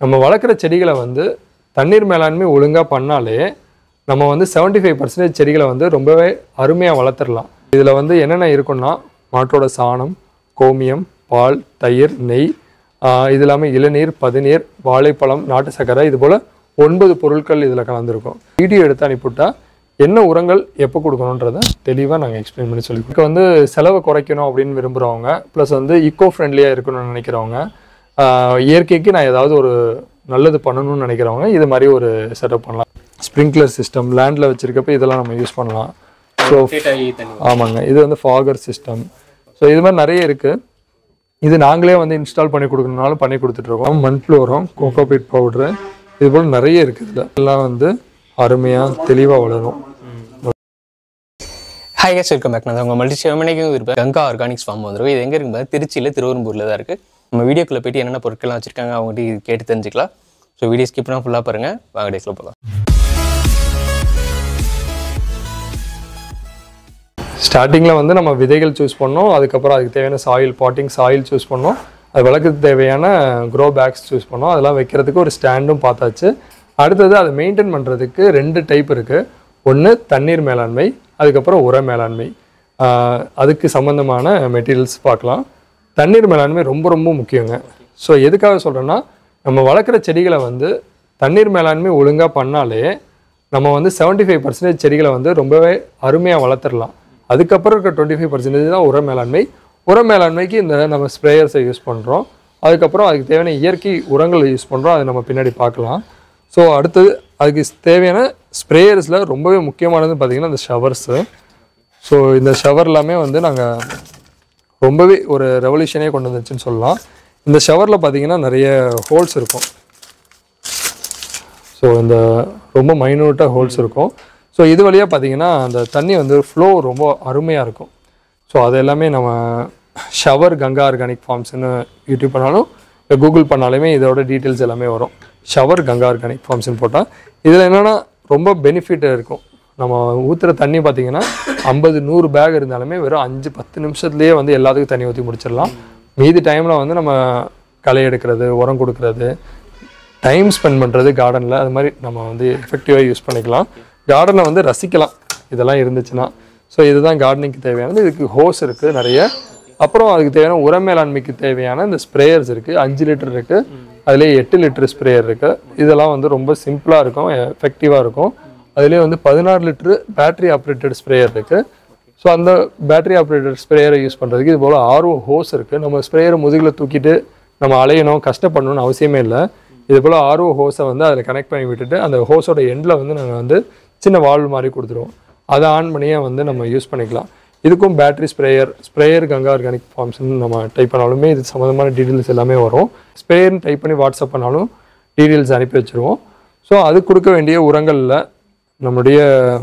நம்ம வளர்க்குற செடிகளை வந்து தண்ணீர் மேலாண்மை ஒழுங்காக பண்ணாலே நம்ம வந்து 75% ஃபைவ் பர்சன்டேஜ் செடிகளை வந்து ரொம்பவே அருமையாக வளர்த்துடலாம் இதில் வந்து என்னென்ன இருக்குன்னா மாட்டோட சாணம் கோமியம் பால் தயிர் நெய் ஆஹ் இது இல்லாமல் இளநீர் பதநீர் வாழைப்பழம் நாட்டு சர்க்கரை இது போல் ஒன்பது பொருட்கள் இதில் கலந்துருக்கும் வீடியோ எடுத்து அனுப்பிவிட்டா என்ன உரங்கள் எப்போ கொடுக்கணுன்றத தெளிவாக நாங்கள் எக்ஸ்பிளைன் பண்ணி சொல்லி இப்போ வந்து செலவை குறைக்கணும் அப்படின்னு விரும்புகிறவங்க ப்ளஸ் வந்து ஈக்கோ ஃப்ரெண்ட்லியாக இருக்கணும்னு நினைக்கிறவங்க ஆஹ் இயற்கைக்கு நான் ஏதாவது ஒரு நல்லது பண்ணணும்னு நினைக்கிறவங்க இது மாதிரி ஒரு செட்டப் பண்ணலாம் ஸ்ப்ரிங்க்லர் சிஸ்டம் லேண்டில் வச்சுருக்கப்ப இதெல்லாம் நம்ம யூஸ் பண்ணலாம் ஸோ ரொட்டேட் ஆகி தண்ணி ஆமாங்க இது வந்து ஃபாகர் சிஸ்டம் ஸோ இது மாதிரி நிறைய இருக்குது இது நாங்களே வந்து இன்ஸ்டால் பண்ணி கொடுக்கணுனாலும் பண்ணி கொடுத்துட்ருக்கோம் மண்புழு உரம் கோகோபீட் பவுட்ரு இது போல் நிறைய இருக்குது இதில் எல்லாம் வந்து அருமையாக தெளிவாக வளரும் ஹாய் கேஸ் வெல்கம் பேக் நான் உங்கள் மல்டி செவமனைக்கும் இருப்பேன் கங்கா ஆர்கானிக்ஸ் ஃபார்ம் வந்துருக்கும் இது எங்கே இருக்கு பாருங்க திருச்சியில் திருவெரும்பூரில் தான் இருக்குது நம்ம வீடியோக்குள்ளே போயிட்டு என்னென்ன பொருட்கள்லாம் வச்சிருக்காங்க அவங்ககிட்ட கேட்டு தெரிஞ்சுக்கலாம் ஸோ வீடியோ ஸ்கிப் பண்ணால் ஃபுல்லாக பாருங்கள் வாங்க டேஸ்ல போகலாம் ஸ்டார்டிங்கில் வந்து நம்ம விதைகள் சூஸ் பண்ணோம் அதுக்கப்புறம் அதுக்கு தேவையான சாயில் பாட்டிங் சாயில் சூஸ் பண்ணோம் அது வளர்க்கறதுக்கு தேவையான க்ரோ பேக்ஸ் சூஸ் பண்ணோம் அதெல்லாம் வைக்கிறதுக்கு ஒரு ஸ்டாண்டும் பார்த்தாச்சு அடுத்தது அதை மெயின்டைன் பண்ணுறதுக்கு ரெண்டு டைப் இருக்குது ஒன்று தண்ணீர் மேலாண்மை அதுக்கப்புறம் உர மேலாண்மை ஆஹ் அதுக்கு சம்மந்தமான மெட்டீரியல்ஸ் பார்க்கலாம் தண்ணீர் மேலாண்மை ரொம்ப ரொம்ப முக்கியங்க ஸோ எதுக்காக சொல்கிறேன்னா நம்ம வளர்க்குற செடிகளை வந்து தண்ணீர் மேலாண்மை ஒழுங்காக பண்ணாலே நம்ம வந்து 75% ஃபைவ் பர்சன்டேஜ் செடிகளை வந்து ரொம்பவே அருமையாக வளர்த்துடலாம் அதுக்கப்புறம் இருக்க டுவெண்ட்டி ஃபைவ் பர்சன்டேஜ் தான் உர மேலாண்மை உர மேலாண்மைக்கு இந்த நம்ம ஸ்ப்ரேயர்ஸை யூஸ் பண்ணுறோம் அதுக்கப்புறம் அதுக்கு தேவையான இயற்கை உரங்களை யூஸ் பண்ணுறோம் அதை நம்ம பின்னாடி பார்க்கலாம் ஸோ அடுத்தது அதுக்கு தேவையான ஸ்ப்ரேயர்ஸில் ரொம்பவே முக்கியமானது பார்த்திங்கன்னா இந்த ஷவர்ஸு ஸோ இந்த ஷவர் எல்லாமே வந்து நாங்கள் ரொம்பவே ஒரு ரெவல்யூஷனே கொண்டு வந்துச்சுன்னு சொல்லலாம் இந்த ஷவரில் பார்த்தீங்கன்னா நிறைய ஹோல்ஸ் இருக்கும் ஸோ இந்த ரொம்ப மைனூட்டாக ஹோல்ஸ் இருக்கும் ஸோ இது வழியாக பார்த்தீங்கன்னா அந்த தண்ணி வந்து ஃப்ளோ ரொம்ப அருமையாக இருக்கும் ஸோ அது எல்லாமே நம்ம ஷவர் கங்கா ஆர்கானிக் ஃபார்ம்ஸ்னு யூடியூப் பண்ணாலும் இல்லை கூகுள் பண்ணாலுமே இதோட டீட்டெயில்ஸ் எல்லாமே வரும் ஷவர் கங்கா ஆர்கானிக் ஃபார்ம்ஸ்னு போட்டால் இதில் என்னென்னா ரொம்ப பெனிஃபிட் இருக்கும் நம்ம ஊற்றுற தண்ணி பார்த்தீங்கன்னா ஐம்பது நூறு பேக் இருந்தாலுமே வெறும் அஞ்சு பத்து நிமிஷத்துலேயே வந்து எல்லாத்துக்கும் தண்ணி ஊற்றி முடிச்சிடலாம் மீதி டைமில் வந்து நம்ம களை எடுக்கிறது உரம் கொடுக்கறது டைம் ஸ்பெண்ட் பண்ணுறது கார்டனில் அது மாதிரி நம்ம வந்து எஃபெக்டிவாக யூஸ் பண்ணிக்கலாம் கார்டனை வந்து ரசிக்கலாம் இதெல்லாம் இருந்துச்சுன்னா ஸோ இதுதான் கார்டனிங்க்கு தேவையானது இதுக்கு ஹோஸ் இருக்குது நிறைய அப்புறம் அதுக்கு தேவையான உர மேலாண்மைக்கு தேவையான இந்த ஸ்ப்ரேயர்ஸ் இருக்குது அஞ்சு லிட்டர் இருக்குது அதுலேயே எட்டு லிட்டர் ஸ்ப்ரேயர் இருக்குது இதெல்லாம் வந்து ரொம்ப சிம்பிளாக இருக்கும் எஃபெக்டிவாக இருக்கும் அதுலேயே வந்து பதினாறு லிட்டரு பேட்டரி ஆப்ரேட்டட் ஸ்ப்ரேயர் இருக்குது ஸோ அந்த பேட்டரி ஆப்ரேட்டட் ஸ்ப்ரேயரை யூஸ் பண்ணுறதுக்கு இது போல் ஆர்வம் ஹோஸ் இருக்குது நம்ம ஸ்ப்ரேயரை முதுகில் தூக்கிட்டு நம்ம அலையணும் கஷ்டப்படணும்னு அவசியமே இல்லை இது போல் ஆர்வ ஹோஸை வந்து அதில் கனெக்ட் பண்ணி விட்டுட்டு அந்த ஹோஸோட எண்டில் வந்து நாங்கள் வந்து சின்ன வால்வ் மாதிரி கொடுத்துருவோம் அதை ஆன் பண்ணியே வந்து நம்ம யூஸ் பண்ணிக்கலாம் இதுக்கும் battery sprayer sprayer Ganga organic ஃபார்ம்ஸ்னு நம்ம டைப் பண்ணாலுமே இது சம்மந்தமான டீட்டெயில்ஸ் எல்லாமே வரும் ஸ்ப்ரேயர்னு டைப் பண்ணி வாட்ஸ்அப் பண்ணாலும் டீட்டெயில்ஸ் அனுப்பி வச்சுருவோம் ஸோ அது கொடுக்க வேண்டிய உரங்களில் நம்முடைய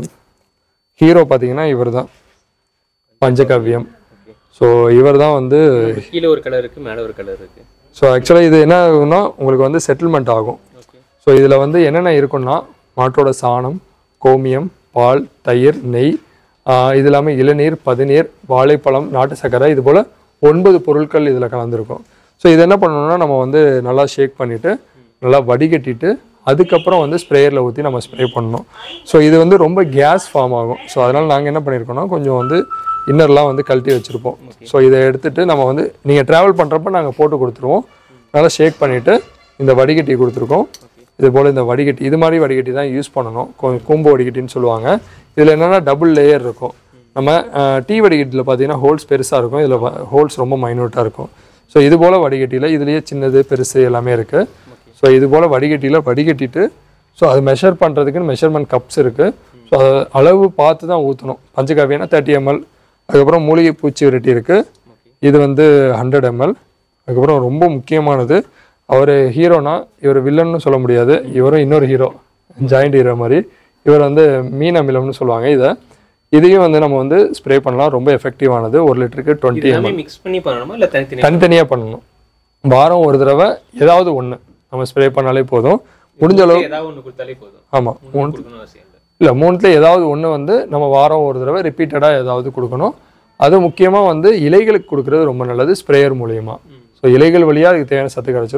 ஹீரோ பார்த்தீங்கன்னா இவர் தான் பஞ்சகவ்யம் ஸோ இவர் தான் வந்து கீழே ஒரு கலர் இருக்குது மேலே ஒரு கலர் இருக்குது ஸோ ஆக்சுவலாக இது என்ன ஆகும்னா உங்களுக்கு வந்து செட்டில்மெண்ட் ஆகும் ஓகே ஸோ இதில் வந்து என்னென்ன இருக்குன்னா மாட்டோட சாணம் கோமியம் பால் தயிர் நெய் ஆஹ் இது இல்லாமல் இளநீர் பதநீர் வாழைப்பழம் நாட்டு சர்க்கரை இது போல் ஒன்பது பொருட்கள் இதில் கலந்துருக்கும் ஸோ இது என்ன பண்ணணும்னா நம்ம வந்து நல்லா ஷேக் பண்ணிவிட்டு நல்லா வடிகட்டிட்டு அதுக்கப்புறம் வந்து ஸ்ப்ரேயரில் ஊற்றி நம்ம ஸ்ப்ரே பண்ணணும் ஸோ இது வந்து ரொம்ப கேஸ் ஃபார்ம் ஆகும் ஸோ அதனால் நாங்கள் என்ன பண்ணியிருக்கோம்னா கொஞ்சம் வந்து இன்னர்லாம் வந்து கழட்டி வச்சுருப்போம் ஸோ இதை எடுத்துட்டு நம்ம வந்து நீங்கள் ட்ராவல் பண்ணுறப்ப நாங்கள் போட்டு கொடுத்துருவோம் நல்லா ஷேக் பண்ணிவிட்டு இந்த வடிகட்டி கொடுத்துருக்கோம் இது போல் இந்த வடிகட்டி இது மாதிரி வடிகட்டி தான் யூஸ் பண்ணணும் கொ- கூம்பு வடிகட்டின்னு சொல்லுவாங்க இதில் என்னென்னா டபுள் லேயர் இருக்கும் நம்ம டீ வடிகட்டியில் பார்த்தீங்கன்னா ஹோல்ஸ் பெருசாக இருக்கும் இதில் ஹோல்ஸ் ரொம்ப மைனூட்டாக இருக்கும் ஸோ இது போல் வடிகட்டியில் இதுலேயே சின்னது பெருசு எல்லாமே இருக்குது ஸோ இது போல் வடிகட்டியில் வடிகட்டிட்டு ஸோ அது மெஷர் பண்ணுறதுக்குன்னு மெஷர்மெண்ட் கப்ஸ் இருக்குது ஸோ அது அளவு பார்த்து தான் ஊற்றணும் பஞ்சகாவியனா தேர்ட்டி எம்எல் அதுக்கப்புறம் மூலிகை பூச்சி விரட்டி இருக்குது இது வந்து ஹண்ட்ரட் எம்எல் அதுக்கப்புறம் ரொம்ப முக்கியமானது அவர் ஹீரோனா இவர் வில்லன்னு சொல்ல முடியாது இவரும் இன்னொரு ஹீரோ ஜாயிண்ட் ஹீரோ மாதிரி இவர் வந்து மீன் அமிலம்னு சொல்லுவாங்க இதை இதையும் வந்து நம்ம வந்து ஸ்ப்ரே பண்ணலாம் ரொம்ப எஃபெக்டிவானது ஒரு லிட்டருக்கு டுவெண்ட்டி எல்லாமே மிக்ஸ் பண்ணி பண்ணணுமா இல்லை தனித்தனி தனித்தனியாக பண்ணணும் வாரம் ஒரு தடவை ஏதாவது ஒன்று நம்ம ஸ்ப்ரே பண்ணாலே போதும் முடிஞ்ச அளவு ஏதாவது ஒன்று கொடுத்தாலே போதும் ஆமாம் மூணு கொடுக்கணும் அவசியம் இல்லை இல்லை மூணுத்தில் ஏதாவது ஒன்று வந்து நம்ம வாரம் ஒரு தடவை ரிப்பீட்டடாக ஏதாவது கொடுக்கணும் அது முக்கியமாக வந்து இலைகளுக்கு கொடுக்குறது ரொம்ப நல்லது ஸ்ப்ரேயர் மூலியமாக ஸோ இலைகள் வழியாக அதுக்கு தேவையான சத்து கிடச்சிரும்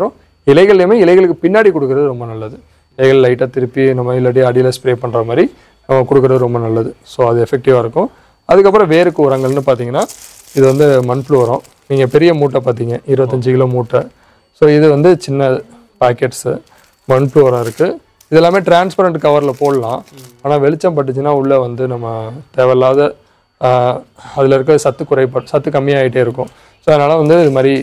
இலைகள்லையுமே இலைகளுக்கு பின்னாடி கொடுக்கறது ரொம்ப நல்லது இலைகள் லைட்டாக திருப்பி நம்ம இல்லாட்டி அடியில் ஸ்ப்ரே பண்ணுற மாதிரி நம்ம கொடுக்கறது ரொம்ப நல்லது ஸோ அது எஃபெக்டிவாக இருக்கும் அதுக்கப்புறம் வேருக்கு உரங்கள்னு பார்த்தீங்கன்னா இது வந்து மண்புழு உரம் நீங்கள் பெரிய மூட்டை பார்த்தீங்க இருபத்தஞ்சு கிலோ மூட்டை ஸோ இது வந்து சின்ன பாக்கெட்ஸு மண்புழு உரம் இருக்குது இது எல்லாமே டிரான்ஸ்பரண்ட் கவரில் போடலாம் ஆனால் வெளிச்சம் பட்டுச்சுன்னா உள்ளே வந்து நம்ம தேவையில்லாத அதில் இருக்க சத்து குறைபாடு சத்து கம்மியாகிட்டே இருக்கும் ஸோ அதனால் வந்து இது மாதிரி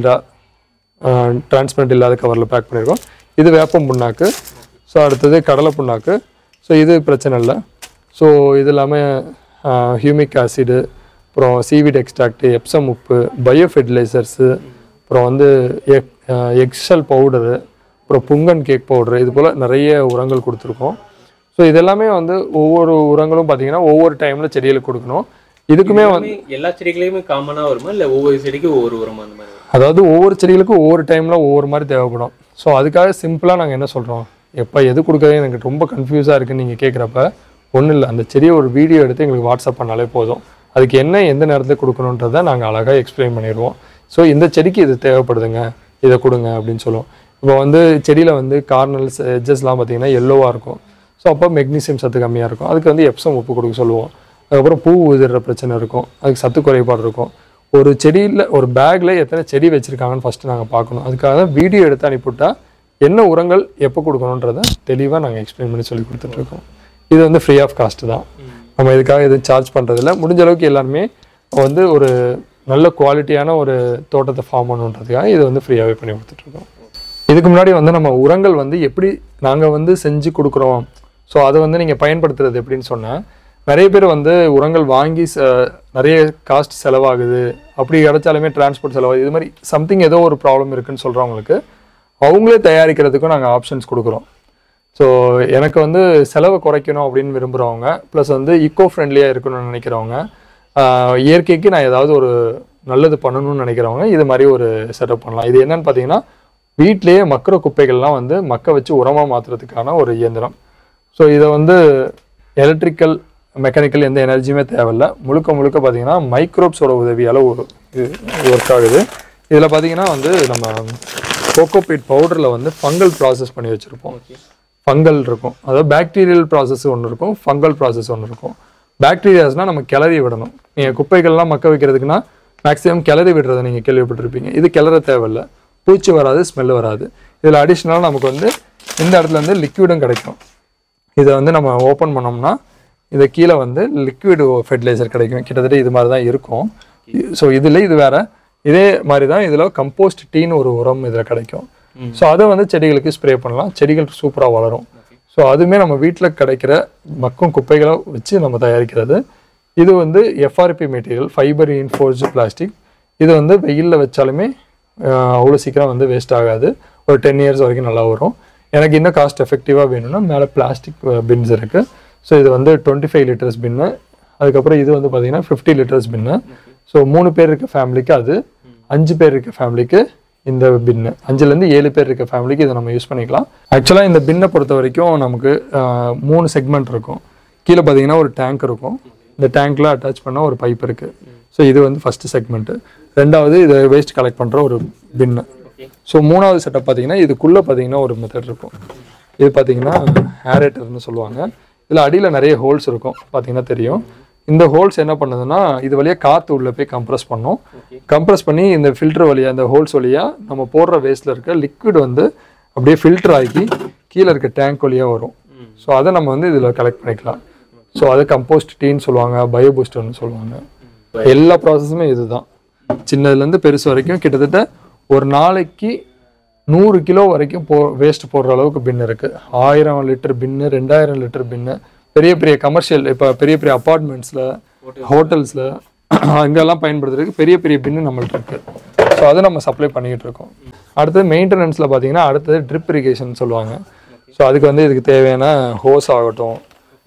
சீல்டாக டிரான்ஸ்பரண்ட் இல்லாத கவரில் பேக் பண்ணியிருக்கோம் இது வேப்பம் புண்ணாக்கு ஸோ அடுத்தது கடலை புண்ணாக்கு ஸோ இது பிரச்சனை இல்லை ஸோ இது இல்லாமல் ஹியூமிக் ஆசிடு அப்புறம் சீவிட் எக்ஸ்ட்ராக்ட் எப்சம் உப்பு பயோ ஃபெர்டிலைசர்ஸு அப்புறம் வந்து எக் எக்ஸல் பவுடரு அப்புறம் புங்கன் கேக் பவுடரு இது போல் நிறைய உரங்கள் கொடுத்துருக்கோம் ஸோ இதெல்லாமே வந்து ஒவ்வொரு உரங்களும் பார்த்தீங்கன்னா ஒவ்வொரு டைமில் செடிகளுக்கு கொடுக்கணும் இதுக்குமே வந்து எல்லா செடிகளையுமே காமனா வருமா இல்ல ஒவ்வொரு செடிக்கும் ஒவ்வொரு உரமா அந்த மாதிரி அதாவது ஒவ்வொரு செடிகளுக்கும் ஒவ்வொரு டைமில் ஒவ்வொரு மாதிரி தேவைப்படும் ஸோ அதுக்காக சிம்பிளாக நாங்கள் என்ன சொல்கிறோம் எப்போ எது கொடுக்குறது எனக்கு ரொம்ப கன்ஃபியூஸாக இருக்குன்னு நீங்கள் கேட்குறப்ப ஒன்றும் இல்லை அந்த செடியை ஒரு வீடியோ எடுத்து எங்களுக்கு வாட்ஸ்அப் பண்ணாலே போதும் அதுக்கு என்ன எந்த நேரத்தில் கொடுக்கணுன்றதை நாங்கள் அழகாக எக்ஸ்பிளைன் பண்ணிடுவோம் ஸோ இந்த செடிக்கு இது தேவைப்படுதுங்க இதை கொடுங்க அப்படின்னு சொல்லுவோம் இப்போ வந்து செடியில் வந்து கார்னல்ஸ் எட்ஜஸ்லாம் பார்த்தீங்கன்னா எல்லோவாக இருக்கும் ஸோ அப்போ மெக்னீசியம் சத்து கம்மியாக இருக்கும் அதுக்கு வந்து எப்சம் உப்பு கொடுக்க சொல்லுவோம் அதுக்கப்புறம் பூ உதிர்ற பிரச்சனை இருக்கும் அதுக்கு சத்து குறைபாடு இருக்கும் ஒரு செடியில் ஒரு பேக்கில் எத்தனை செடி வச்சுருக்காங்கன்னு ஃபஸ்ட்டு நாங்கள் பார்க்கணும் அதுக்காக தான் வீடியோ எடுத்து அனுப்பிவிட்டா என்ன உரங்கள் எப்போ கொடுக்கணுன்றதை தெளிவாக நாங்கள் எக்ஸ்பிளைன் பண்ணி சொல்லி கொடுத்துட்ருக்கோம் இது வந்து ஃப்ரீ ஆஃப் காஸ்ட் தான் நம்ம இதுக்காக எதுவும் சார்ஜ் பண்ணுறதில்ல முடிஞ்ச அளவுக்கு எல்லாருமே வந்து ஒரு நல்ல குவாலிட்டியான ஒரு தோட்டத்தை ஃபார்ம் பண்ணணுன்றதுக்காக இது வந்து ஃப்ரீயாகவே பண்ணி கொடுத்துட்ருக்கோம் இதுக்கு முன்னாடி வந்து நம்ம உரங்கள் வந்து எப்படி நாங்கள் வந்து செஞ்சு கொடுக்குறோம் ஸோ அதை வந்து நீங்கள் பயன்படுத்துறது எப்படின்னு சொன்னேன் நிறைய பேர் வந்து உரங்கள் வாங்கி ச- நிறைய காஸ்ட் செலவாகுது அப்படி கிடைச்சாலுமே டிரான்ஸ்போர்ட் செலவாகுது இது மாதிரி சம்திங் ஏதோ ஒரு ப்ராப்ளம் இருக்குன்னு சொல்கிறவங்களுக்கு அவங்களே தயாரிக்கிறதுக்கும் நாங்கள் ஆப்ஷன்ஸ் கொடுக்குறோம் ஸோ எனக்கு வந்து செலவை குறைக்கணும் அப்படின்னு விரும்புகிறவங்க ப்ளஸ் வந்து ஈக்கோ ஃப்ரெண்ட்லியாக இருக்கணும்னு நினைக்கிறவங்க ஆஹ் இயற்கைக்கு நான் ஏதாவது ஒரு நல்லது பண்ணணும்னு நினைக்கிறவங்க இது மாதிரி ஒரு செட்டப் பண்ணலாம் இது என்னன்னு பார்த்தீங்கன்னா வீட்டிலேயே மக்கிற குப்பைகள்லாம் வந்து மக்க வச்சு உரமாக மாற்றுறதுக்கான ஒரு இயந்திரம் ஸோ இதை வந்து எலக்ட்ரிக்கல் மெக்கானிக்கல் எந்த எனர்ஜியுமே தேவையில்ல முழுக்க முழுக்க பார்த்தீங்கன்னா மைக்ரோப்ஸோட உதவியால் இது ஒர்க் ஆகுது இதில் பார்த்தீங்கன்னா வந்து நம்ம கோகோபீட் பவுடரில் வந்து ஃபங்கல் ப்ராசஸ் பண்ணி வச்சுருப்போம் ஃபங்கல் இருக்கும் அதாவது பாக்டீரியல் ப்ராசஸ் ஒன்று இருக்கும் ஃபங்கல் ப்ராசஸ் ஒன்று இருக்கும் பாக்டீரியாஸ்னால் நம்ம கிளறி விடணும் நீங்கள் குப்பைகள்லாம் மக்க வைக்கிறதுக்குன்னா மேக்ஸிமம் கிளறி விடுறதை நீங்கள் கேள்விப்பட்டிருப்பீங்க இது கிளற தேவையில்ல பூச்சி வராது ஸ்மெல் வராது இதில் அடிஷ்னலாக நமக்கு வந்து இந்த இடத்துல வந்து லிக்விடும் கிடைக்கும் இதை வந்து நம்ம ஓப்பன் பண்ணோம்னா இதை கீழே வந்து லிக்விட் ஃபெர்டிலைசர் கிடைக்கும் கிட்டத்தட்ட இது மாதிரி தான் இருக்கும் ஸோ இதில் இது வேற இதே மாதிரி தான் இதில் கம்போஸ்ட் டீன்னு ஒரு உரம் இதில் கிடைக்கும் ஸோ அதை வந்து செடிகளுக்கு ஸ்ப்ரே பண்ணலாம் செடிகள் சூப்பராக வளரும் ஸோ அதுவுமே நம்ம வீட்டில் கிடைக்கிற மக்கும் குப்பைகளை வச்சு நம்ம தயாரிக்கிறது இது வந்து FRP material fibre reinforced plastic இது வந்து வெயிலில் வச்சாலுமே ஆஹ், அவ்வளோ சீக்கிரம் வந்து வேஸ்ட் ஆகாது ஒரு டென் இயர்ஸ் வரைக்கும் நல்லா வரும் எனக்கு இன்னும் காஸ்ட் எஃபெக்டிவாக வேணும்னா மேலே பிளாஸ்டிக் பின்ஸ் இருக்குது ஸோ இது வந்து டுவெண்ட்டி ஃபைவ் லிட்டர்ஸ் பின்னு அதுக்கப்புறம் இது வந்து பார்த்தீங்கன்னா ஃபிஃப்டி லிட்டர்ஸ் பின்னு ஸோ மூணு பேர் இருக்க ஃபேமிலிக்கு அது அஞ்சு பேர் இருக்க ஃபேமிலிக்கு இந்த பின்னு அஞ்சுலேருந்து ஏழு பேர் இருக்க ஃபேமிலிக்கு இதை நம்ம யூஸ் பண்ணிக்கலாம் ஆக்சுவலாக இந்த பின்னை பொறுத்த வரைக்கும் நமக்கு ஆஹ், மூணு செக்மெண்ட் இருக்கும் கீழே பார்த்தீங்கன்னா ஒரு டேங்க் இருக்கும் இந்த டேங்க்ல அட்டாச் பண்ண ஒரு பைப் இருக்கு ஸோ இது வந்து ஃபர்ஸ்ட் செக்மெண்ட்டு ரெண்டாவது இதை வேஸ்ட் கலெக்ட் பண்ணுற ஒரு பின்னு ஸோ மூணாவது செட்டப் பார்த்தீங்கன்னா இதுக்குள்ளே பார்த்தீங்கன்னா ஒரு மெத்தட் இருக்கும் இது பார்த்தீங்கன்னா ஏரேட்டர்னு சொல்லுவாங்க இதில் அடியில் நிறைய ஹோல்ஸ் இருக்கும் பார்த்தீங்கன்னா தெரியும் இந்த ஹோல்ஸ் என்ன பண்ணுதுன்னா இது வழியாக காற்று உள்ளே போய் கம்ப்ரஸ் பண்ணும் கம்ப்ரஸ் பண்ணி இந்த ஃபில்டர் வழியாக இந்த ஹோல்ஸ் வழியாக நம்ம போடுற வேஸ்ட்டில் இருக்க லிக்விட் வந்து அப்படியே ஃபில்டர் ஆகி கீழே இருக்க டேங்க் வழியாக வரும் ஸோ அதை நம்ம வந்து இதில் கலெக்ட் பண்ணிக்கலாம் ஸோ அது கம்போஸ்ட் டீன்னு சொல்லுவாங்க பயோ பூஸ்டர்னு சொல்லுவாங்க எல்லா ப்ராசஸுமே இதுதான் சின்னதுலேருந்து பெருசு வரைக்கும் கிட்டத்தட்ட ஒரு நாளைக்கு நூறு கிலோ வரைக்கும் போ வேஸ்ட் போடுற அளவுக்கு பின் இருக்கு ஆயிரம் லிட்டர் பின்னு ரெண்டாயிரம் லிட்டர் பின்னு பெரிய பெரிய கமர்ஷியல் இப்போ பெரிய பெரிய அப்பார்ட்மெண்ட்ஸில் ஹோட்டல்ஸில் அங்கெல்லாம் பயன்படுத்துறதுக்கு பெரிய பெரிய பின்னு நம்மள்ட்ட இருக்கு ஸோ அதை நம்ம சப்ளை பண்ணிக்கிட்டு இருக்கோம் அடுத்தது மெயின்டெனன்ஸில் பார்த்தீங்கன்னா அடுத்தது ட்ரிப் இரிகேஷன் சொல்லுவாங்க ஸோ அதுக்கு வந்து இதுக்கு தேவையான ஹோஸ் ஆகட்டும்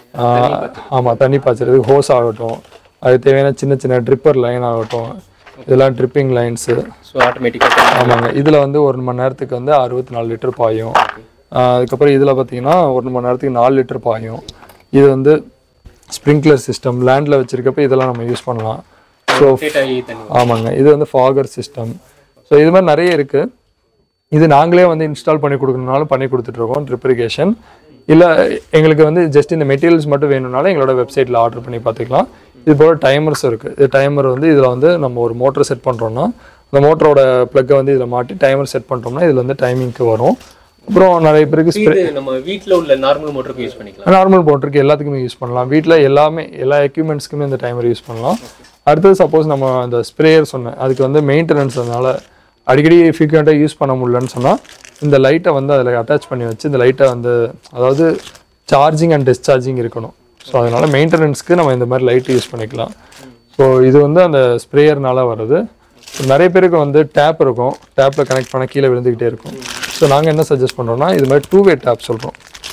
ஆமாம் தண்ணி பாய்ச்சறதுக்கு ஹோஸ் ஆகட்டும் அதுக்கு தேவையான சின்ன சின்ன ட்ரிப்பர் லைன் ஆகட்டும் இதெல்லாம் ட்ரிப்பிங் லைன்ஸு ஸோ ஆட்டோமேட்டிக்காக ஆமாங்க இதில் வந்து ஒரு மணி நேரத்துக்கு வந்து அறுபத்தி நாலு லிட்டர் பாயும் ஆஹ் அதுக்கப்புறம் இதில் பார்த்தீங்கன்னா ஒரு மணி நேரத்துக்கு நாலு லிட்டர் பாயும் இது வந்து ஸ்ப்ரிங்க்லர் சிஸ்டம் லேண்டில் வச்சுருக்கப்ப இதெல்லாம் நம்ம யூஸ் பண்ணலாம் ஸோ ரொட்டேட் ஆகி தண்ணி ஆமாங்க இது வந்து ஃபாகர் சிஸ்டம் ஸோ இது மாதிரி நிறைய இருக்குது இது நாங்களே வந்து இன்ஸ்டால் பண்ணி கொடுக்கணுனாலும் பண்ணி கொடுத்துட்ருக்கோம் ட்ரிப்ரிகேஷன் இல்லை எங்களுக்கு வந்து ஜஸ்ட் இந்த மெட்டீரியல்ஸ் மட்டும் வேணும்னாலும் எங்களோட வெப்சைட்டில் ஆர்டர் பண்ணி பார்த்துக்கலாம் இது போல் டைமர்ஸ் இருக்குது இது டைமர் வந்து இதில் வந்து நம்ம ஒரு மோட்டர் செட் பண்ணுறோம்னா அந்த மோட்டரோட ப்ளக்கை வந்து இதில் மாட்டி டைமர் செட் பண்ணிட்டோம்னா இதில் வந்து டைமிங்க்கு வரும் அப்புறம் நிறைய பேருக்கு இது நம்ம வீட்ல உள்ள நார்மல் மோட்டருக்கு யூஸ் பண்ணிக்கலாம் நார்மல் மோட்டருக்கு எல்லாத்துக்குமே யூஸ் பண்ணலாம் வீட்டில் எல்லாமே எல்லா எக்யூப்மெண்ட்ஸ்க்குமே இந்த டைமர் யூஸ் பண்ணலாம் அடுத்தது சப்போஸ் நம்ம அந்த ஸ்ப்ரேயர் சொன்னேன் அதுக்கு வந்து மெயின்டெனன்ஸ் அதனால அடிக்கடி ஃப்ரீக்வெண்ட்டாக யூஸ் பண்ண முடியலன்னு சொன்னால் இந்த லைட்டை வந்து அதில் அட்டாச் பண்ணி வச்சு இந்த லைட்டை வந்து அதாவது சார்ஜிங் அண்ட் டிஸ்சார்ஜிங் இருக்கணும் ஸோ அதனால மெயின்டெனன்ஸ்க்கு நம்ம இந்த மாதிரி லைட் யூஸ் பண்ணிக்கலாம் ஸோ இது வந்து அந்த ஸ்ப்ரேயர்னால வருது So, நிறைய பேருக்கு வந்து டேப் இருக்கும் டேப்பில் கனெக்ட் பண்ண கீழே விழுந்துக்கிட்டே இருக்கும் ஸோ நாங்கள் என்ன சஜஸ்ட் பண்ணுறோம்னா இது மாதிரி டூ வே டேப் சொல்கிறோம்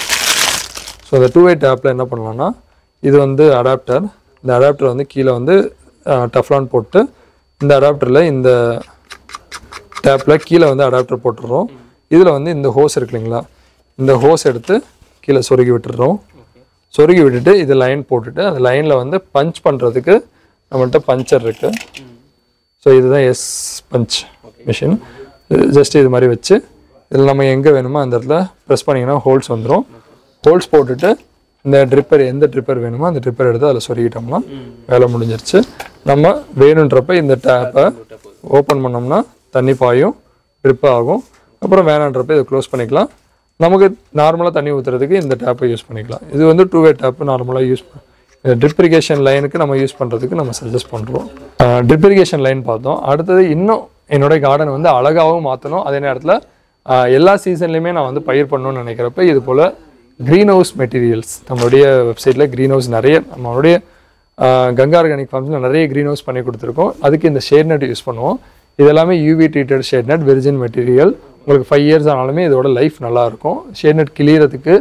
ஸோ இந்த டூ வே டேப்பில் என்ன பண்ணலாம்னா இது வந்து அடாப்டர் இந்த அடாப்டர் வந்து கீழே வந்து டஃப்லான் போட்டு இந்த அடாப்டரில் இந்த டேப்பில் கீழே வந்து அடாப்டர் போட்டுடுறோம் இதில் வந்து இந்த ஹோஸ் இருக்கு இல்லைங்களா இந்த ஹோஸ் எடுத்து கீழே சொருகி விட்டுடுறோம் சொருகி விட்டுட்டு இது லைன் போட்டுட்டு அந்த லைனில் வந்து பஞ்ச் பண்ணுறதுக்கு நம்மள்ட்ட பஞ்சர் இருக்குது ஸோ இதுதான் எஸ் பஞ்ச் மிஷின் ஜஸ்ட் இது மாதிரி வச்சு இதில் நம்ம எங்கே வேணுமோ அந்த இடத்துல ப்ரெஸ் பண்ணிங்கன்னா ஹோல்ஸ் வந்துடும் ஹோல்ஸ் போட்டுட்டு இந்த ட்ரிப்பர் எந்த ட்ரிப்பர் வேணுமோ அந்த ட்ரிப்பர் எடுத்து அதில் சொருகிட்டோம்னா வேலை முடிஞ்சிருச்சு நம்ம வேணுன்றப்ப இந்த டேப்பை ஓப்பன் பண்ணோம்னா தண்ணி பாயும் ட்ரிப் ஆகும் அப்புறம் வேணான்றப்ப இதை க்ளோஸ் பண்ணிக்கலாம் நமக்கு நார்மலாக தண்ணி ஊற்றுறதுக்கு இந்த டேப்பை யூஸ் பண்ணிக்கலாம் இது வந்து டூ வே டேப்பு நார்மலாக யூஸ் ட்ரிப் இரிகேஷன் லைனுக்கு நம்ம யூஸ் பண்ணுறதுக்கு நம்ம சஜஸ்ட் பண்ணுறோம் ட்ரிப் இரிகேஷன் லைன் பார்த்தோம் அடுத்தது இன்னும் என்னோட கார்டன் வந்து அழகாகவும் மாற்றணும் அதே நேரத்தில் ஆஹ், எல்லா சீசன்லையுமே நான் வந்து பயிர் பண்ணணும்னு நினைக்கிறப்ப இது போல் க்ரீன் ஹவுஸ் மெட்டீரியல்ஸ் நம்மளுடைய வெப்சைட்டில் க்ரீன் ஹவுஸ் நிறைய நம்மளுடைய ஆஹ், கங்கா ஆர்கானிக் ஃபார்ம்ஸில் நிறைய க்ரீன் ஹவுஸ் பண்ணி கொடுத்துருக்கோம் அதுக்கு இந்த ஷேட் நெட் யூஸ் பண்ணுவோம் இது எல்லாமே UV treated shade net virgin material உங்களுக்கு ஃபைவ் இயர்ஸ் ஆனாலுமே இதோட லைஃப் நல்லாயிருக்கும் ஷேட் நெட் கிளியறதுக்கு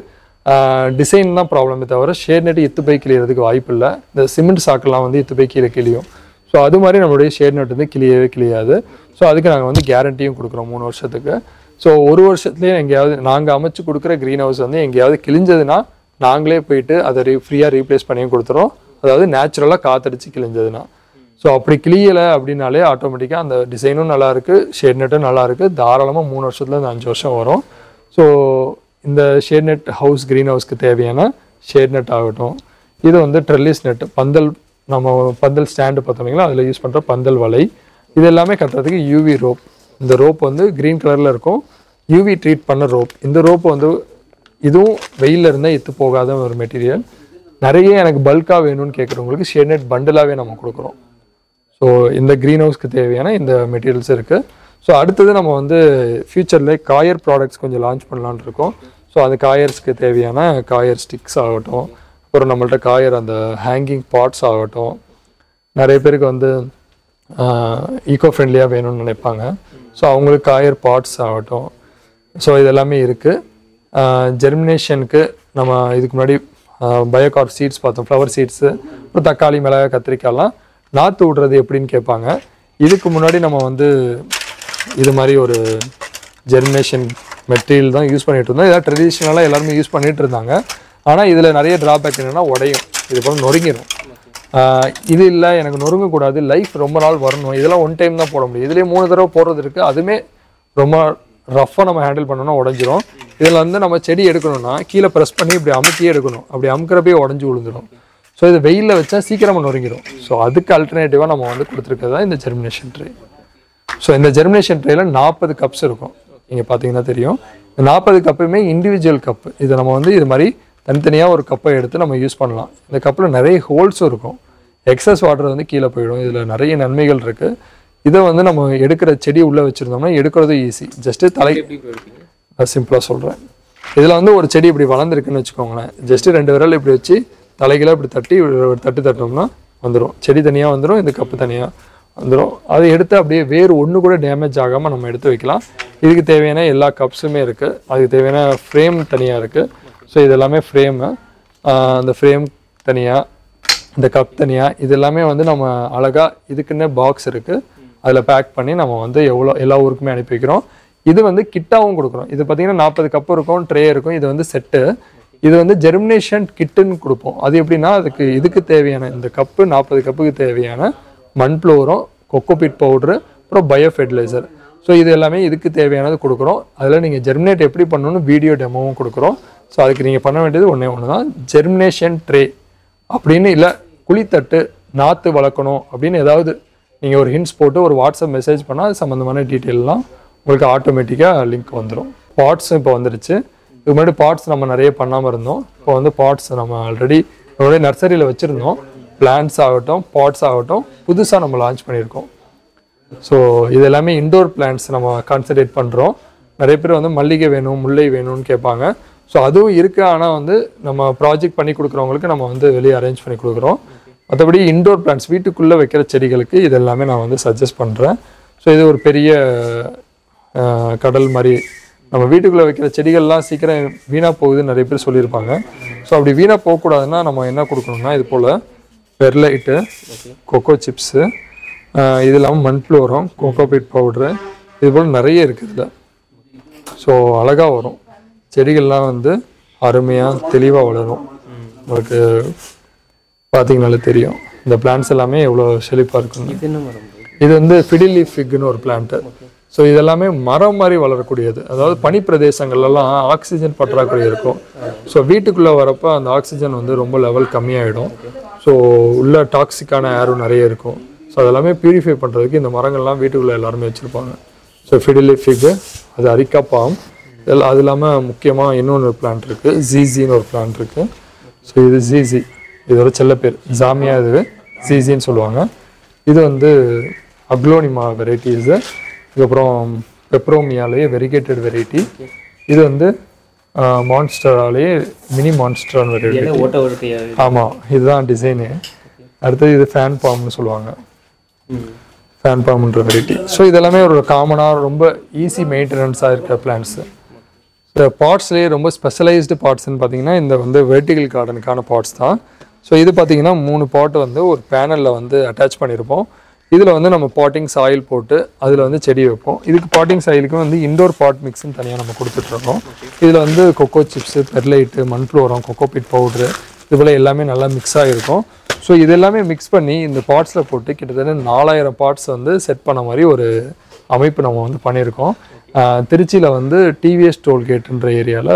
டிசைன் தான் ப்ராப்ளமே தவிர ஷேட் நெட் இத்து போய் கிளியறதுக்கு வாய்ப்பு இல்லை இந்த சிமெண்ட் சாக்கெல்லாம் வந்து இத்து போய் கீழே கிளியும் ஸோ அது மாதிரி நம்மளுடைய ஷேட் நெட் வந்து கிளியவே கிளியாது ஸோ அதுக்கு நாங்கள் வந்து கேரண்டியும் கொடுக்குறோம் மூணு வருஷத்துக்கு ஸோ ஒரு வருஷத்துலேயே எங்கேயாவது நாங்கள் அமைச்சு கொடுக்குற க்ரீன் ஹவுஸ் வந்து எங்கேயாவது கிழிஞ்சதுன்னா நாங்களே போயிட்டு அதை ரீ ஃப்ரீயாக ரீப்ளேஸ் பண்ணியும் கொடுத்துறோம் அதாவது நேச்சுரலாக காத்தடிச்சு கிழிஞ்சதுன்னா ஸோ அப்படி கிளியலை அப்படின்னாலே ஆட்டோமேட்டிக்காக அந்த டிசைனும் நல்லா இருக்கு ஷேட் நெட்டும் நல்லா இருக்கு தாராளமாக மூணு வருஷத்துல இருந்து அஞ்சு வருஷம் வரும் ஸோ இந்த ஷேட் நெட் ஹவுஸ் க்ரீன் ஹவுஸ்க்கு தேவையான ஷேட் நெட் ஆகட்டும் இது வந்து ட்ரெல்லிஸ் நெட் பந்தல் நம்ம பந்தல் ஸ்டாண்டு பார்த்தோம்னா அதில் யூஸ் பண்ணுற பந்தல் வலை இது எல்லாமே கட்டுறதுக்கு யூவி ரோப் இந்த ரோப் வந்து க்ரீன் கலரில் இருக்கும் யூவி ட்ரீட் பண்ண ரோப் இந்த ரோப் வந்து இதுவும் வெயிலில் இருந்தால் எத்து போகாத ஒரு மெட்டீரியல் நிறைய எனக்கு பல்காக வேணும்னு கேட்குறவங்களுக்கு ஷேட் நெட் பண்டிலாகவே நம்ம கொடுக்குறோம் ஸோ இந்த க்ரீன் ஹவுஸ்க்கு தேவையான இந்த மெட்டீரியல்ஸ் இருக்குது ஸோ அடுத்தது நம்ம வந்து ஃப்யூச்சரில் காயர் ப்ராடக்ட்ஸ் கொஞ்சம் லான்ச் பண்ணலான்னு இருக்கோம் ஸோ அந்த காயர்ஸ்க்கு தேவையான காயர் ஸ்டிக்ஸ் ஆகட்டும் அப்புறம் நம்மள்ட்ட காயர் அந்த ஹேங்கிங் பாட்ஸ் ஆகட்டும் நிறைய பேருக்கு வந்து ஈகோ ஃப்ரெண்ட்லியாக வேணும்னு நினைப்பாங்க ஸோ அவங்களுக்கு காயர் பாட்ஸ் ஆகட்டும் ஸோ இது எல்லாமே இருக்குது ஜெர்மினேஷனுக்கு நம்ம இதுக்கு முன்னாடி பயோகார்ப் சீட்ஸ் பார்த்தோம் ஃப்ளவர் சீட்ஸு அப்புறம் தக்காளி மிளகாய் கத்திரிக்காய்லாம் நாற்று விடுறது எப்படின்னு கேட்பாங்க இதுக்கு முன்னாடி நம்ம வந்து இது மாதிரி ஒரு ஜெர்மினேஷன் மெட்டீரியல் தான் யூஸ் பண்ணிட்டு இருந்தோம் இதான் ட்ரெடிஷ்னலாக எல்லாருமே யூஸ் பண்ணிட்டு இருந்தாங்க ஆனால் இதில் நிறைய டிராபேக் என்னென்னா உடையும் இது போல் நொறுங்கிடும் ஆஹ் இது இல்லை எனக்கு நொறுங்கக்கூடாது லைஃப் ரொம்ப நாள் வரணும் இதெல்லாம் ஒன் டைம் தான் போட முடியும் இதுலேயே மூணு தடவை போடுறது இருக்குது அதுவுமே ரொம்ப ரஃப்பாக நம்ம ஹேண்டில் பண்ணோம்னா உடஞ்சிரும் இதில் வந்து நம்ம செடி எடுக்கணும்னா கீழே ப்ரெஸ் பண்ணி இப்படி அமுக்கியே எடுக்கணும் அப்படி அமுக்கிறப்பே உடஞ்சி விழுந்துடும் ஸோ இது வெயிலில் வச்சா சீக்கிரமாக நொறுங்கிடும் ஸோ அதுக்கு அல்டர்னேட்டிவாக நம்ம வந்து கொடுத்துருக்கிறது தான் இந்த ஜெர்மினேஷன் ட்ரே ஸோ இந்த ஜெர்மினேஷன் ட்ரேல நாற்பது கப்ஸ் இருக்கும் நீங்கள் பார்த்தீங்கன்னா தெரியும் இந்த நாற்பது கப்புமே இண்டிவிஜுவல் கப்பு இதை நம்ம வந்து இது மாதிரி தனித்தனியாக ஒரு கப்பை எடுத்து நம்ம யூஸ் பண்ணலாம் இந்த கப்பில் நிறைய ஹோல்ஸும் இருக்கும் எக்ஸஸ் வாட்டர் வந்து கீழே போயிடும் இதில் நிறைய நன்மைகள் இருக்குது இதை வந்து நம்ம எடுக்கிற செடி உள்ளே வச்சுருந்தோம்னா எடுக்கிறதும் ஈஸி ஜஸ்ட்டு தலை நான் சிம்பிளாக சொல்கிறேன் இதில் வந்து ஒரு செடி இப்படி வளர்ந்துருக்குன்னு வச்சுக்கோங்களேன் ஜஸ்ட்டு ரெண்டு விரல் இப்படி வச்சு தலைகளை இப்படி தட்டி ஒரு தட்டு தட்டினோம்னா வந்துடும் செடி தனியாக வந்துடும் இந்த கப்பு தனியாக வந்துடும் அதை எடுத்து அப்படியே வேறு ஒன்று கூட டேமேஜ் ஆகாமல் நம்ம எடுத்து வைக்கலாம் இதுக்கு தேவையான எல்லா கப்ஸுமே இருக்குது அதுக்கு தேவையான ஃப்ரேம் தனியாக இருக்குது ஸோ இது எல்லாமே ஃப்ரேமு அந்த ஃப்ரேம் தனியாக இந்த கப் தனியாக இது எல்லாமே வந்து நம்ம அழகாக இதுக்குன்னே பாக்ஸ் இருக்குது அதில் பேக் பண்ணி நம்ம வந்து எவ்வளோ எல்லா ஊருக்குமே அனுப்பி வைக்கிறோம் இது வந்து கிட்டாவும் கொடுக்குறோம் இது பார்த்தீங்கன்னா நாற்பது கப் இருக்கும் ட்ரே இருக்கும் இது வந்து செட்டு இது வந்து ஜெர்மினேஷன் கிட்டுன்னு கொடுப்போம் அது எப்படின்னா அதுக்கு இதுக்கு தேவையான இந்த கப்பு நாற்பது கப்புக்கு தேவையான மண் ப்ளோரும் கொக்கோபிட் பவுட்ரு அப்புறம் பயோ ஃபெர்டிலைசர் ஸோ இது எல்லாமே இதுக்கு தேவையானது கொடுக்குறோம் அதில் நீங்கள் ஜெர்மினேட் எப்படி பண்ணணும்னு வீடியோ டெமோவும் கொடுக்குறோம் ஸோ அதுக்கு நீங்கள் பண்ண வேண்டியது ஒன்றே ஒன்று தான் ஜெர்மினேஷன் ட்ரே அப்படின்னு இல்லை குழித்தட்டு நாற்று வளர்க்கணும் அப்படின்னு ஏதாவது நீங்கள் ஒரு ஹிண்ட்ஸ் போட்டு ஒரு வாட்ஸ்அப் மெசேஜ் பண்ணால் அது சம்மந்தமான டீட்டெயிலெலாம் உங்களுக்கு ஆட்டோமேட்டிக்காக லிங்க் வந்துடும் பாட்ஸும் இப்போ வந்துருச்சு இதுக்கு முன்னாடி பாட்ஸ் நம்ம நிறைய பண்ணாமல் இருந்தோம் இப்போ வந்து பாட்ஸ் நம்ம ஆல்ரெடி நம்மளுடைய நர்சரியில் வச்சுருந்தோம் பிளான்ஸ் ஆகட்டும் பாட்ஸ் ஆகட்டும் புதுசாக நம்ம லான்ச் பண்ணியிருக்கோம் ஸோ இது எல்லாமே இண்டோர் பிளான்ட்ஸ் நம்ம கான்சன்ட்ரேட் பண்ணுறோம் நிறைய பேர் வந்து மல்லிகை வேணும் முல்லை வேணும்னு கேட்பாங்க ஸோ அதுவும் இருக்குது ஆனால் வந்து நம்ம ப்ராஜெக்ட் பண்ணி கொடுக்குறவங்களுக்கு நம்ம வந்து வெளியே அரேஞ்ச் பண்ணி கொடுக்குறோம் மற்றபடி இண்டோர் பிளான்ட்ஸ் வீட்டுக்குள்ளே வைக்கிற செடிகளுக்கு இது எல்லாமே நான் வந்து சஜஸ்ட் பண்ணுறேன் ஸோ இது ஒரு பெரிய அஹ், கடல் மாதிரி நம்ம வீட்டுக்குள்ளே வைக்கிற செடிகள்லாம் சீக்கிரம் வீணாக போகுதுன்னு நிறைய பேர் சொல்லியிருப்பாங்க ஸோ அப்படி வீணாக போகக்கூடாதுன்னா நம்ம என்ன கொடுக்கணும்னா இது போல் பெர்லைட்டு கொக்கோ சிப்ஸு இது இல்லாமல் மண்புழு உரம் கோகோ பீட் பவுட்ரு இது போல் நிறைய இருக்குது இதில் ஸோ அழகாக வரும் செடிகள்லாம் வந்து அருமையாக தெளிவாக வளரும் உங்களுக்கு பார்த்தீங்கனாலே தெரியும் இந்த பிளான்ட்ஸ் எல்லாமே எவ்வளோ செழிப்பாக இருக்குன்னு இது என்ன மரம் இது வந்து ஃபிடிலி ஃபிக்னு ஒரு பிளான்ட்டு ஸோ இதெல்லாமே மரம் மாதிரி வளரக்கூடியது அதாவது பனி பிரதேசங்கள்லாம் ஆக்சிஜன் பற்றாக்குறை இருக்கும் ஸோ வீட்டுக்குள்ளே வரப்போ அந்த ஆக்சிஜன் வந்து ரொம்ப லெவல் கம்மியாயிடும் ஸோ உள்ள டாக்ஸிக்கான ஏரும் நிறைய இருக்கும் ஸோ அதெல்லாமே பியூரிஃபை பண்ணுறதுக்கு இந்த மரங்கள்லாம் வீட்டுக்குள்ளே எல்லாருமே வச்சுருப்பாங்க ஸோ ஃபிடிலி ஃபிக் அது அரிக்கா பாம் இதெல்லாம் அது இல்லாமல் முக்கியமாக இன்னொன்று பிளான்ட் இருக்குது ஜிசின்னு ஒரு பிளான்ட் இருக்குது ஸோ இது ஜிசி இதோட செல்ல பேர் ஜாமியா இது ஜிசின்னு சொல்லுவாங்க இது வந்து அக்லோனிமா வெரைட்டிஸு இதுக்கப்புறம் பெப்ரோமியாலேயே வெரிகேட்டட் வெரைட்டி இது வந்து மான்ஸ்டராலேயே மினி மான்ஸ்டரான வெரைட்டி ஓட்ட ஓட்டையா ஆமாம் இதுதான் டிசைனு அடுத்தது இது ஃபேன் பாம்னு சொல்லுவாங்க ஃபேன் பாம்ன்ற வெரைட்டி ஸோ இதெல்லாமே ஒரு காமனாக ரொம்ப ஈஸி மெயின்டெனன்ஸாக இருக்கிற பிளான்ட்ஸு இந்த பாட்ஸ்லேயே ரொம்ப ஸ்பெஷலைஸ்டு பாட்ஸ்னு பார்த்தீங்கன்னா இந்த வந்து வெர்டிகல் கார்டனுக்கான பாட்ஸ் தான் ஸோ இது பார்த்தீங்கன்னா மூணு பாட் வந்து ஒரு பேனலில் வந்து அட்டாச் பண்ணியிருப்போம் இதில் வந்து நம்ம பாட்டிங் சாயில் போட்டு அதில் வந்து செடி வைப்போம் இதுக்கு பாட்டிங் சாயிலுக்கு வந்து இண்டோர் பாட் மிக்ஸ்னு தனியாக நம்ம கொடுத்துட்ருக்கோம் இதில் வந்து கொக்கோ சிப்ஸு பெர்லைட்டு மண்புழு உரம் கொக்கோ பீட் பவுட்ரு இது போல் எல்லாமே நல்லா மிக்ஸ் ஆகிருக்கும் ஸோ இது எல்லாமே மிக்ஸ் பண்ணி இந்த பாட்ஸில் போட்டு கிட்டத்தட்ட நாலாயிரம் பார்ட்ஸ் வந்து செட் பண்ண மாதிரி ஒரு அமைப்பு நம்ம வந்து பண்ணியிருக்கோம் திருச்சியில் வந்து டிவிஎஸ் டோல்கேட்டுன்ற ஏரியாவில்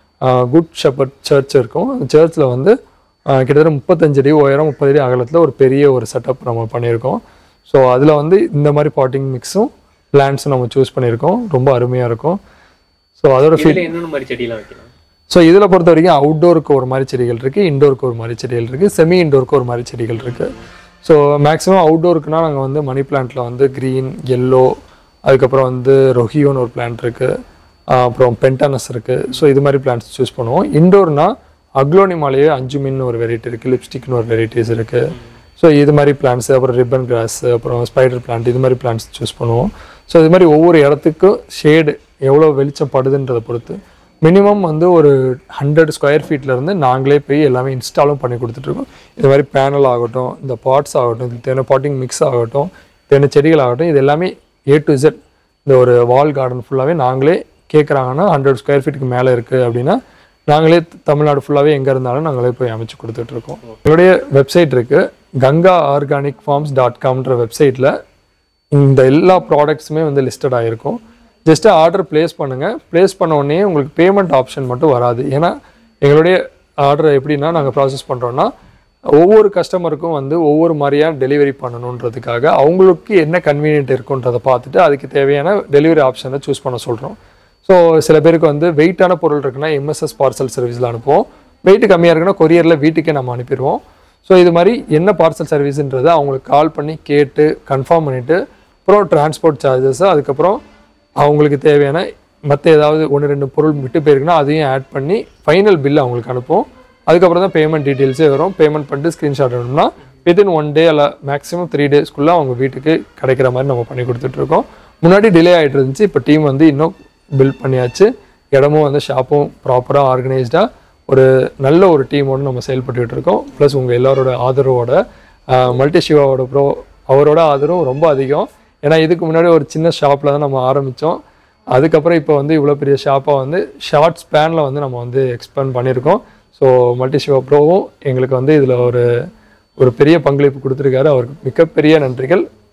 குட் ஷெப்பர்ட் சர்ச் இருக்கும் அந்த சர்ச்சில் வந்து ஆஹ் கிட்டத்தட்ட முப்பத்தஞ்சு அடி உயரம் முப்பது அடி அகலத்தில் ஒரு பெரிய ஒரு செட்டப் நம்ம பண்ணியிருக்கோம் ஸோ அதில் வந்து இந்த மாதிரி பாட்டிங் மிக்ஸும் பிளான்ட்ஸும் நம்ம சூஸ் பண்ணியிருக்கோம் ரொம்ப அருமையாக இருக்கும் ஸோ அதோட ஃபீல் என்னென்ன மாதிரி செடியெல்லாம் வைக்கலாம் ஸோ இதில் பொறுத்த வரைக்கும் அவுட்டோருக்கு ஒரு மாதிரி செடிகள் இருக்குது இண்டோருக்கு ஒரு மாதிரி செடிகள் இருக்குது செமி இண்டோருக்கு ஒரு மாதிரி செடிகள் இருக்குது ஸோ மேக்ஸிமம் அவுட்டோருக்குனா நாங்கள் வந்து மணி பிளான்ட்டில் வந்து க்ரீன் எல்லோ அதுக்கப்புறம் வந்து ரொஹியோன்னு ஒரு பிளான்ட் இருக்குது அப்புறம் பென்டானஸ் இருக்குது ஸோ இது மாதிரி பிளான்ட்ஸ் சூஸ் பண்ணுவோம் இண்டோர்னா அக்லோனிமாலேயே அஞ்சு மின்னு ஒரு வெரைட்டி இருக்குது லிப்ஸ்டிக்னு ஒரு வெரைட்டிஸ் இருக்குது ஸோ இது மாதிரி பிளான்ட்ஸ் அப்புறம் ரிப்பன் கிராஸ் அப்புறம் ஸ்பைடர் பிளான்ட் இது மாதிரி பிளான்ட்ஸ் சூஸ் பண்ணுவோம் ஸோ இது மாதிரி ஒவ்வொரு இடத்துக்கும் ஷேடு எவ்வளோ வெளிச்சம் படுதுன்றதை பொறுத்து மினிமம் வந்து ஒரு ஹண்ட்ரட் ஸ்கொயர் ஃபீட்லேருந்து நாங்களே போய் எல்லாமே இன்ஸ்டாலும் பண்ணி கொடுத்துட்ருக்கோம் இது மாதிரி பேனல் ஆகட்டும் இந்த பாட்ஸ் ஆகட்டும் இதுக்கு தேவையான பாட்டிங் மிக்ஸ் ஆகட்டும் தேவையான செடிகள் ஆகட்டும் இது எல்லாமே ஏ டு Z இந்த ஒரு வால் கார்டன் ஃபுல்லாகவே நாங்களே கேட்குறாங்கன்னா ஹண்ட்ரட் ஸ்கொயர் ஃபீட்டுக்கு மேலே இருக்குது அப்படின்னா நாங்களே தமிழ்நாடு ஃபுல்லாகவே எங்கே இருந்தாலும் நாங்களே போய் அமைச்சு கொடுத்துட்ருக்கோம் எங்களுடைய வெப்சைட் இருக்குது கங்கா ஆர்கானிக் ஃபார்ம்ஸ் டாட் காம்ன்ற வெப்சைட்டில் இந்த எல்லா ப்ராடக்ட்ஸுமே வந்து லிஸ்டட் ஆகிருக்கும் ஜஸ்ட்டு ஆர்டர் ப்ளேஸ் பண்ணுங்கள் ப்ளேஸ் பண்ண உடனே உங்களுக்கு பேமெண்ட் ஆப்ஷன் மட்டும் வராது ஏன்னா எங்களுடைய ஆர்டர் எப்படின்னா நாங்கள் ப்ராசஸ் பண்ணுறோன்னா ஒவ்வொரு கஸ்டமருக்கும் வந்து ஒவ்வொரு மாதிரியாக டெலிவரி பண்ணணுன்றதுக்காக அவங்களுக்கு என்ன கன்வீனியன்ட் இருக்குன்றதை பார்த்துட்டு அதுக்கு தேவையான டெலிவரி ஆப்ஷனை சூஸ் பண்ண சொல்கிறோம் ஸோ சில பேருக்கு வந்து வெயிட்டான பொருள் இருக்குன்னா எம்எஸ்எஸ் பார்சல் சர்வீஸில் அனுப்புவோம் வெயிட் கம்மியாக இருக்குன்னா கொரியரில் வீட்டுக்கே நம்ம அனுப்பிடுவோம் ஸோ இது மாதிரி என்ன பார்சல் சர்வீஸ்ன்றதை அவங்களுக்கு கால் பண்ணி கேட்டு கன்ஃபார்ம் பண்ணிவிட்டு அப்புறம் டிரான்ஸ்போர்ட் சார்ஜஸ் அதுக்கப்புறம் அவங்களுக்கு தேவையான மற்ற ஏதாவது ஒன்று ரெண்டு பொருள் விட்டு போயிருக்குன்னா அதையும் ஆட் பண்ணி ஃபைனல் பில் அவங்களுக்கு அனுப்புவோம் அதுக்கப்புறம் தான் பேமெண்ட் டீட்டெயில்ஸே வரும் பேமெண்ட் பண்ணிட்டு ஸ்க்ரீன்ஷாட் வேணும்னா வித்தின் ஒன் டே அல்ல மேக்ஸிமம் த்ரீ டேஸ்க்குள்ளே அவங்க வீட்டுக்கு கிடைக்கிற மாதிரி நம்ம பண்ணி கொடுத்துட்ருக்கோம் முன்னாடி டிலே ஆகிட்டு இருந்துச்சு இப்போ டீம் வந்து இன்னும் பில்ட் பண்ணியாச்சு இடமும் வந்து ஷாப்பும் ப்ராப்பராக ஆர்கனைஸ்டாக ஒரு நல்ல ஒரு டீமோடு நம்ம செயல்பட்டுட்டு இருக்கோம் ப்ளஸ் உங்கள் எல்லாரோட ஆதரவோட மல்டி சிவாவோட ப்ரோ அவரோட ஆதரவும் ரொம்ப அதிகம் ஏன்னா இதுக்கு முன்னாடி ஒரு சின்ன ஷாப்பில் தான் நம்ம ஆரம்பித்தோம் அதுக்கப்புறம் இப்போ வந்து இவ்வளோ பெரிய ஷாப்பாக வந்து ஷார்ட் ஸ்பேனில் வந்து நம்ம வந்து எக்ஸ்பேண்ட் பண்ணியிருக்கோம் ஸோ மல்டி சிவா ப்ரோவும் எங்களுக்கு வந்து இதில் ஒரு ஒரு பெரிய பங்களிப்பு கொடுத்துருக்காரு அவருக்கு மிகப்பெரிய நன்றிகள்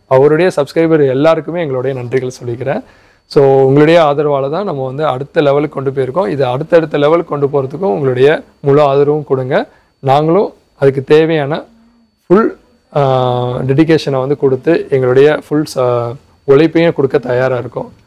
அவருடைய சப்ஸ்கிரைபர் எல்லாருக்குமே எங்களுடைய நன்றிகள் சொல்லிக்கிறேன் ஸோ உங்களுடைய ஆதரவால் தான் நம்ம வந்து அடுத்த லெவலுக்கு கொண்டு போயிருக்கோம் இது அடுத்தடுத்த லெவலுக்கு கொண்டு போகிறதுக்கும் உங்களுடைய முழு ஆதரவும் கொடுங்க நாங்களும் அதுக்கு தேவையான ஃபுல் டெடிகேஷனை வந்து கொடுத்து எங்களுடைய ஃபுல் உழைப்பையும் கொடுக்க தயாராக இருக்கோம்